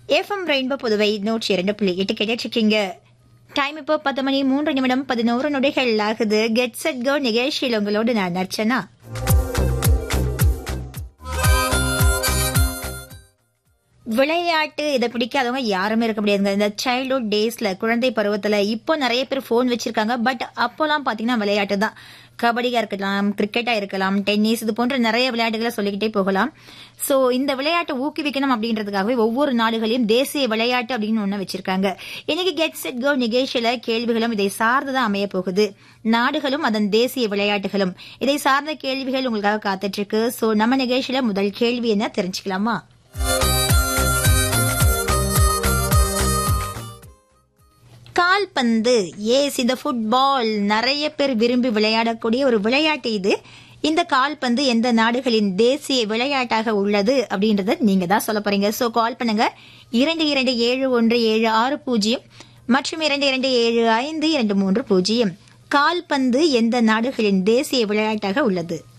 FM rainbow Puduvai நூற்றி இரண்டு புள்ளி எட்டு கேட்டுருக்கீங்க டைம் இப்போ பத்து மணி மூன்று நிமிடம் பதினோரு நொடிகள் ஆகுது கெட் செட் கோ நிகழ்ச்சியில் உங்களோடு நான் நர்ச்சனா விளையாட்டு இதை பிடிக்காதவங்க யாருமே இருக்க முடியாதுங்க இந்த சைல்ட்ஹுட் டேஸ்ல குழந்தை பருவத்துல இப்போ நிறைய பேர் போன் வச்சிருக்காங்க பட் அப்போலாம் பாத்தீங்கன்னா விளையாட்டு தான் கபடியா இருக்கலாம் கிரிக்கெட்டா இருக்கலாம் டென்னிஸ் இது போன்ற நிறைய விளையாட்டுகளை சொல்லிக்கிட்டே போகலாம் சோ இந்த விளையாட்டை ஊக்குவிக்கணும் அப்படின்றதுக்காகவே ஒவ்வொரு நாடுகளையும் தேசிய விளையாட்டு அப்படின்னு ஒண்ணு வச்சிருக்காங்க இன்னைக்கு கெட் செட் கோ நிகழ்ச்சியில கேள்விகளும் இதை சார்ந்துதான் அமைய போகுது நாடுகளும் அதன் தேசிய விளையாட்டுகளும் இதை சார்ந்த கேள்விகள் உங்களுக்காக காத்துட்டு இருக்கு சோ நம்ம நிகழ்ச்சியில முதல் கேள்வி என்ன தெரிஞ்சுக்கலாமா கால்பந்து ஏஸ் இந்த ஃபுட்பால் நிறைய பேர் விரும்பி விளையாடக்கூடிய ஒரு விளையாட்டு இது இந்த கால்பந்து எந்த நாடுகளின் தேசிய விளையாட்டாக உள்ளது அப்படின்றத நீங்க தான் சொல்ல போறீங்க சோ கால் பண்ணுங்க இரண்டு இரண்டு ஏழு ஒன்று ஏழு ஆறு பூஜ்ஜியம் மற்றும் இரண்டு இரண்டு ஏழு ஐந்து இரண்டு மூன்று பூஜ்ஜியம் கால்பந்து எந்த நாடுகளின் தேசிய விளையாட்டாக உள்ளது